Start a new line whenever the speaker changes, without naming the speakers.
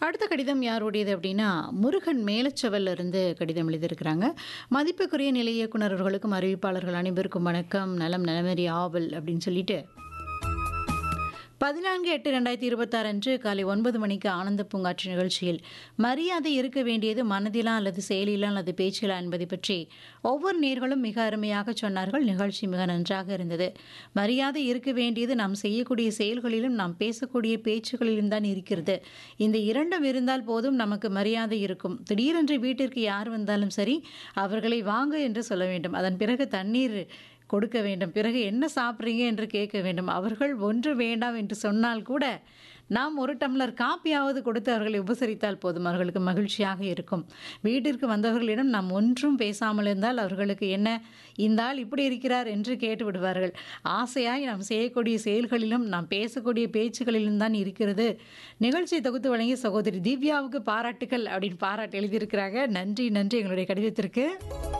அடுத்த கடிதம் யாருடையது அப்படின்னா முருகன் மேலச்சவல்ல இருந்து கடிதம் எழுதியிருக்கிறாங்க மதிப்புக்குரிய நிலை இயக்குனர் அவர்களுக்கும் அறிவிப்பாளர்கள் அனைவருக்கும் வணக்கம் நலம் நலமறி ஆவல் அப்படின்னு சொல்லிட்டு பதினான்கு எட்டு ரெண்டாயிரத்தி இருபத்தாறு அன்று காலை ஒன்பது மணிக்கு ஆனந்த பூங்காற்று நிகழ்ச்சியில் மரியாதை இருக்க வேண்டியது மனதிலா அல்லது செயலிலா அல்லது பேச்சிலா என்பதை பற்றி ஒவ்வொரு நேர்களும் மிக அருமையாக சொன்னார்கள் நிகழ்ச்சி மிக நன்றாக இருந்தது மரியாதை இருக்க வேண்டியது நாம் செய்யக்கூடிய செயல்களிலும் நாம் பேசக்கூடிய பேச்சுகளிலும் தான் இருக்கிறது இந்த இரண்டும் இருந்தால் போதும் நமக்கு மரியாதை இருக்கும் திடீரென்று வீட்டிற்கு யார் வந்தாலும் சரி அவர்களை வாங்க என்று சொல்ல வேண்டும் அதன் பிறகு தண்ணீர் கொடுக்க வேண்டும் பிறகு என்ன சாப்பிட்றீங்க என்று கேட்க வேண்டும் அவர்கள் ஒன்று வேண்டாம் என்று சொன்னால் கூட நாம் ஒரு டம்ளர் காப்பியாவது கொடுத்து அவர்களை உபசரித்தால் போதும் அவர்களுக்கு மகிழ்ச்சியாக இருக்கும் வீட்டிற்கு வந்தவர்களிடம் நாம் ஒன்றும் பேசாமல் இருந்தால் அவர்களுக்கு என்ன இந்த ஆள் இப்படி இருக்கிறார் என்று கேட்டு விடுவார்கள் ஆசையாய் நாம் செய்யக்கூடிய செயல்களிலும் நாம் பேசக்கூடிய பேச்சுகளிலும் தான் இருக்கிறது நிகழ்ச்சியை தொகுத்து வழங்கிய சகோதரி திவ்யாவுக்கு பாராட்டுகள் அப்படின்னு பாராட்டு எழுதியிருக்கிறாங்க நன்றி நன்றி எங்களுடைய கடிதத்திற்கு